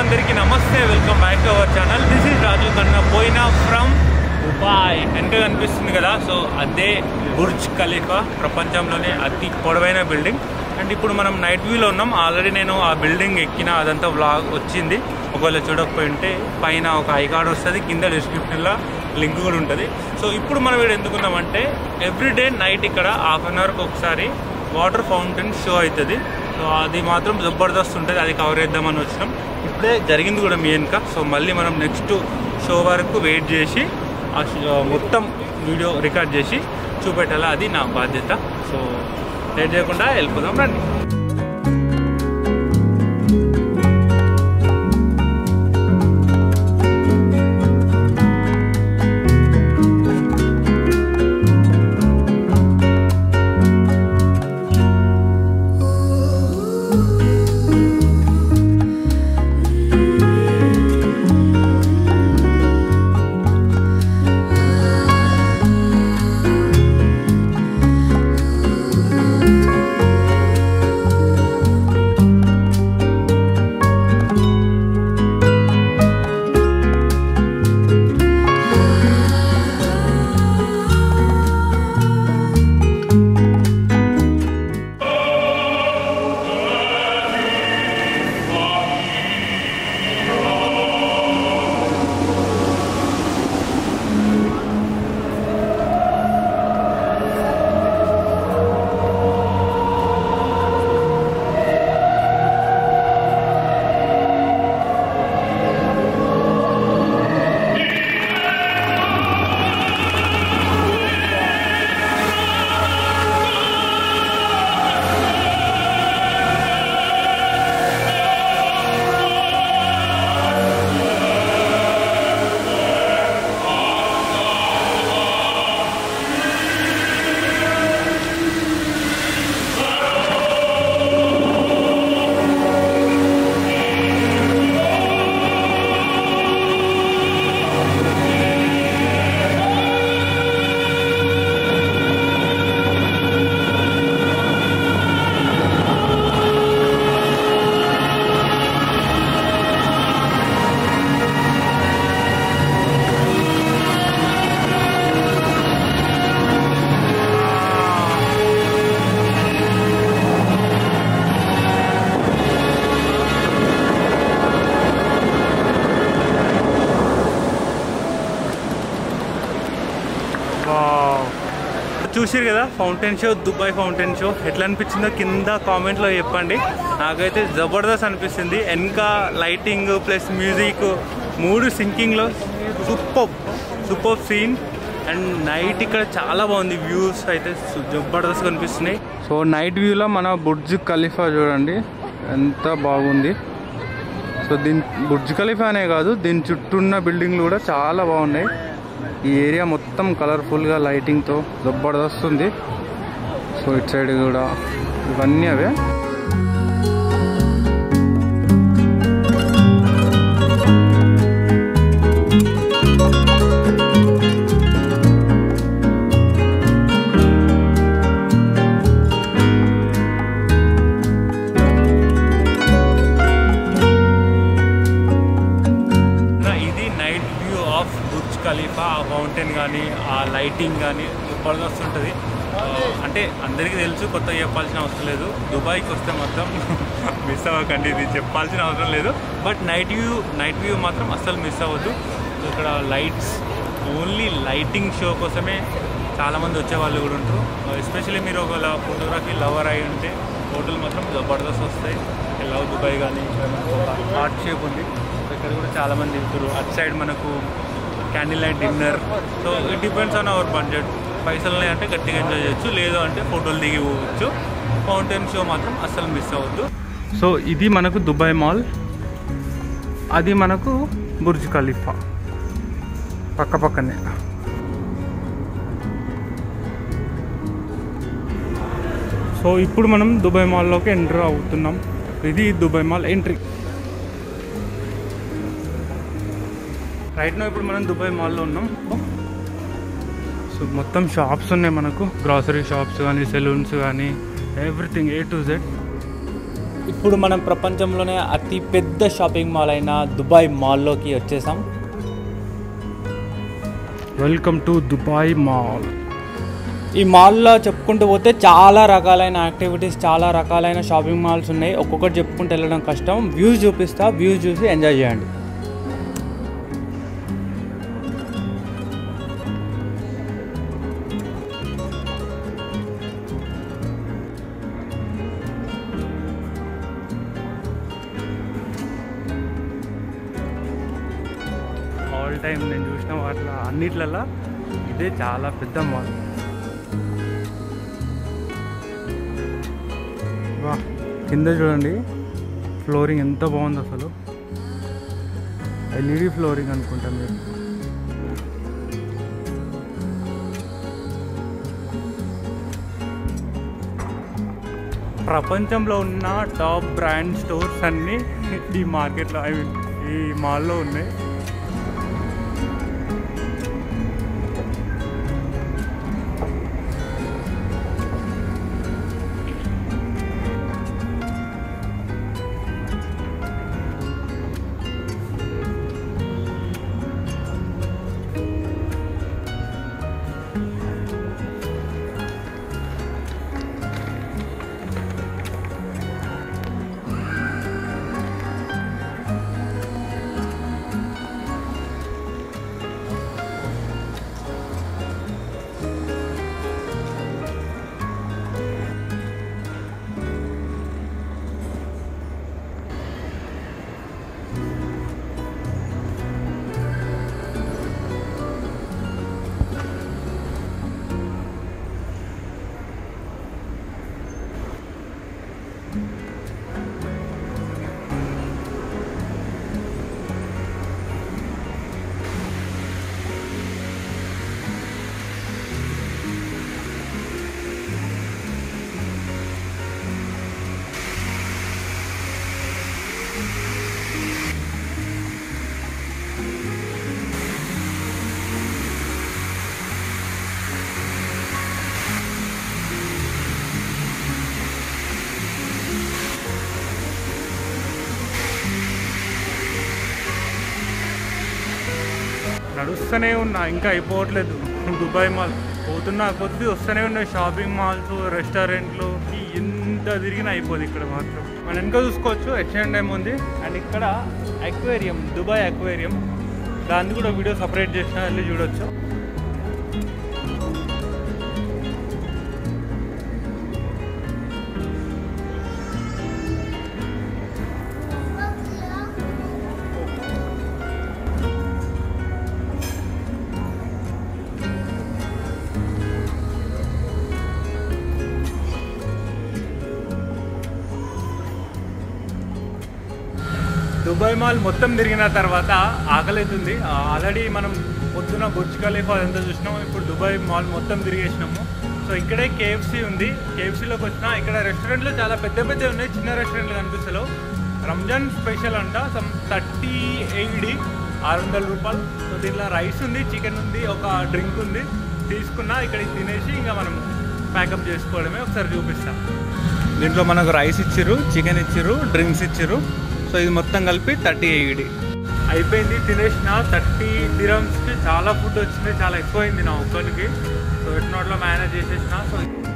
అందరికీ నమస్తే welcome back to our channel this is Raju కన్నా పోయినా ఫ్రమ్ దుబాయ్ వెనక కనిపిస్తుంది కదా సో అదే బుర్జ్ ఖలీఫా ప్రపంచంలోనే అతి పొడవైన బిల్డింగ్ అండ్ ఇప్పుడు మనం నైట్ వ్యూలో ఉన్నాం ఆల్రెడీ నేను ఆ బిల్డింగ్ ఎక్కిన అదంతా వ్లాగ్ వచ్చింది ఒకవేళ చూడకపోయి ఉంటే పైన ఒక ఐ కార్డ్ వస్తుంది కింద డిస్క్రిప్షన్లో లింక్ కూడా ఉంటుంది సో ఇప్పుడు మనం ఇక్కడ ఎందుకున్నామంటే ఎవ్రీడే నైట్ ఇక్కడ హాఫ్ అన్ అవర్కి ఒకసారి వాటర్ ఫౌంటైన్ షో అవుతుంది సో అది మాత్రం జబర్దస్త్ ఉంటుంది అది కవర్ చేద్దామని వచ్చినాం ఇప్పుడే జరిగింది కూడా మీ వెనుక సో మళ్ళీ మనం నెక్స్ట్ షో వరకు వెయిట్ చేసి ఆ షో- మొత్తం వీడియో రికార్డ్ చేసి చూపెట్టాలి అది నా బాధ్యత సో లేట్ చేయకుండా వెళ్ళిపోదాం రండి చూసారు కదా fountain show Dubai fountain show ఎట్లా అనిపించిందో కింద కామెంట్లో చెప్పండి నాకైతే జబర్దస్త్ అనిపిస్తుంది వెనక లైటింగ్ ప్లస్ మ్యూజిక్ మూడు సింకింగ్లో super super scene and night ఇక్కడ చాలా బాగుంది వ్యూస్ అయితే సు- జబర్దస్త్ కనిపిస్తున్నాయి సో నైట్ వ్యూలో మన బుర్జ్ ఖలీఫా చూడండి ఎంత బాగుంది సో దీని బుర్జ్ ఖలీఫా అనే కాదు దీని చుట్టూ ఉన్న బిల్డింగ్లు కూడా చాలా బాగున్నాయి ఈ ఏరియా మొత్తం కలర్ఫుల్గా లైటింగ్తో జబర్దస్త్ ఉంది సో ఇటు సైడ్ కూడా ఇవన్నీ అవే నా ఇది night view of Burj Khalifa ఆ ఫౌంటైన్ కానీ ఆ లైటింగ్ కానీ జబర్దస్త్ ఉంటుంది ఆ, అంటే అందరికీ తెలుసు కొత్త చెప్పాల్సిన అవసరం లేదు దుబాయ్కి వస్తే మాత్రం మిస్ అవ్వకండి ఇది చెప్పాల్సిన అవసరం లేదు but night view night view మాత్రం అస్సలు మిస్ అవ్వద్దు ఇక్కడ లైట్స్ ఓన్లీ లైటింగ్ షో కోసమే చాలామంది వచ్చే వాళ్ళు కూడా ఉంటారు ఎస్పెషల్లీ మీరు ఒకవేళ ఫోటోగ్రఫీ లవర్ అయి ఉంటే ఫోటోలు మాత్రం జబర్దస్త్ వస్తాయి లవ్ దుబాయ్ కానీ ఒక హార్ట్ షేప్ ఉంది సో ఇక్కడ కూడా చాలామంది దిగుతారు అటు సైడ్ మనకు candle light dinner so it depends on our budget పైసలు అంటే గట్టిగా ఎంజాయ్ చేయొచ్చు లేదు అంటే ఫోటోలు దిగి పోవచ్చు ఫౌంటైన్ షో మాత్రం అస్సలు మిస్ అవ్వద్దు సో ఇది మనకు దుబాయ్ మాల్ అది మనకు బుర్జ్ ఖలీఫా పక్క పక్కనే సో ఇప్పుడు మనం దుబాయ్ మాల్లోకి ఎంటర్ అవుతున్నాం ఇది Dubai mall entry right no ఇప్పుడు మనం దుబాయ్ మాల్లో ఉన్నాం సో మొత్తం షాప్స్ ఉన్నాయి మనకు గ్రాసరీ షాప్స్ కానీ సెలూన్స్ కానీ ఎవ్రీథింగ్ ఏ టు జెడ్ ఇప్పుడు మనం ప్రపంచంలోనే అతి పెద్ద షాపింగ్ మాల్ అయిన దుబాయ్ మాల్లోకి వచ్చేసాం వెల్కమ్ టు దుబాయ్ మాల్ ఈ మాల్లో చెప్పుకుంటూ పోతే చాలా రకాలైన యాక్టివిటీస్ చాలా రకాలైన షాపింగ్ మాల్స్ ఉన్నాయి ఒక్కొక్కటి చెప్పుకుంటూ వెళ్ళడం కష్టం వ్యూస్ చూపిస్తా వ్యూస్ చూసి ఎంజాయ్ చేయండి ఆల్ టైం నేను చూసిన వాటిలో అన్నిట్లలో ఇదే చాలా పెద్ద మాల్ వా కింద చూడండి ఫ్లోరింగ్ ఎంత బాగుంది అసలు ఎల్ఈడి ఫ్లోరింగ్ అనుకుంటా మీరు ప్రపంచంలో ఉన్న టాప్ బ్రాండ్ స్టోర్స్ అన్నీ ఈ మార్కెట్లో ఐ మీన్ ఈ మాల్లో ఉన్నాయి నడుస్తూనే ఉన్నా ఇంకా అయిపోవట్లేదు దుబాయ్ మాల్ పోతున్నా కొద్దీ వస్తూనే ఉన్నాయి షాపింగ్ మాల్స్ రెస్టారెంట్లు ఈ ఎంత తిరిగినా అయిపోదు ఇక్కడ మాత్రం మనం వెనక చూసుకోవచ్చు హెచ్ఎండ్ ఉంది అండ్ ఇక్కడ అక్వేరియం దుబాయ్ అక్వేరియం దాన్ని కూడా వీడియో సపరేట్ చేసిన వెళ్ళి చూడొచ్చు దుబాయ్ మాల్ మొత్తం తిరిగిన తర్వాత ఆకలితుంది ఆల్రెడీ మనం పొద్దున బుర్జ్ ఖలీఫా అదంతా చూసినాము ఇప్పుడు దుబాయ్ మాల్ మొత్తం తిరిగేసినాము సో ఇక్కడే కేఎఫ్సీ ఉంది కేఎఫ్సీలోకి వచ్చిన ఇక్కడ రెస్టారెంట్లు చాలా పెద్ద పెద్ద ఉన్నాయి చిన్న రెస్టారెంట్లు కనిపిస్తలేవు రంజాన్ స్పెషల్ అంట సమ్ థర్టీ ఎయిడి ఆరు వందల రూపాయలు సో దీంట్లో రైస్ ఉంది చికెన్ ఉంది ఒక డ్రింక్ ఉంది తీసుకున్నా ఇక్కడ తినేసి ఇంకా మనం ప్యాకప్ చేసుకోవడమే ఒకసారి చూపిస్తా దీంట్లో మనకు రైస్ ఇచ్చిర్రు చికెన్ ఇచ్చిర్రు డ్రింక్స్ ఇచ్చిర్రు సో ఇది మొత్తం కలిపి థర్టీ ఎయిటీ అయిపోయింది తినేసిన థర్టీ దిరమ్స్కి చాలా ఫుడ్ వచ్చింది చాలా ఎక్కువ అయింది నా ఒక్కరికి సో ఎట్నోట్లో మేనేజ్ చేసేసిన సో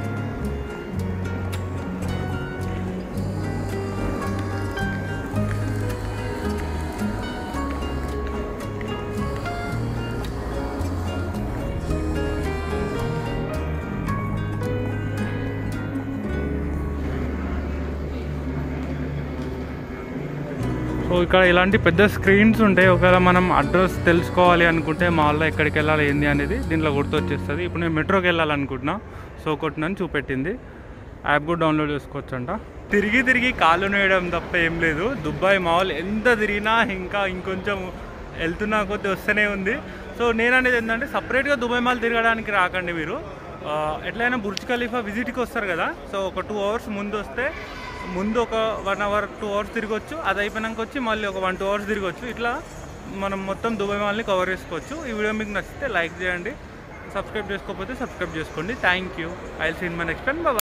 సో ఇక్కడ ఇలాంటి పెద్ద స్క్రీన్స్ ఉంటాయి ఒకవేళ మనం అడ్రస్ తెలుసుకోవాలి అనుకుంటే మాల్లో ఎక్కడికి వెళ్ళాలి ఏంది అనేది దీంట్లో గుర్తొచ్చేస్తుంది ఇప్పుడు నేను మెట్రోకి వెళ్ళాలనుకుంటున్నా సో కొట్టినని చూపెట్టింది యాప్ కూడా డౌన్లోడ్ చేసుకోవచ్చు అంట తిరిగి తిరిగి కాళ్ళు నేయడం తప్ప ఏం లేదు దుబాయ్ మాల్ ఎంత తిరిగినా ఇంకా ఇంకొంచెం వెళ్తున్నా కొద్దీ వస్తూనే ఉంది సో నేను అనేది ఏంటంటే సపరేట్గా దుబాయ్ మాల్ తిరగడానికి రాకండి మీరు ఆ, ఎట్లయినా బుర్జ్ ఖలీఫా విజిట్కి వస్తారు కదా సో ఒక టూ అవర్స్ ముందు వస్తే ముందు ఒక వన్ అవర్ టూ అవర్స్ తిరగొచ్చు అది అయిపోయినాక వచ్చి మళ్ళీ ఒక వన్ టూ అవర్స్ తిరగొచ్చు ఇట్లా మనం మొత్తం దుబాయ్ మాల్ని కవర్ చేసుకోవచ్చు ఈ వీడియో మీకు నచ్చితే లైక్ చేయండి సబ్స్క్రైబ్ చేసుకోకపోతే సబ్స్క్రైబ్ చేసుకోండి thank you I seen my next time bye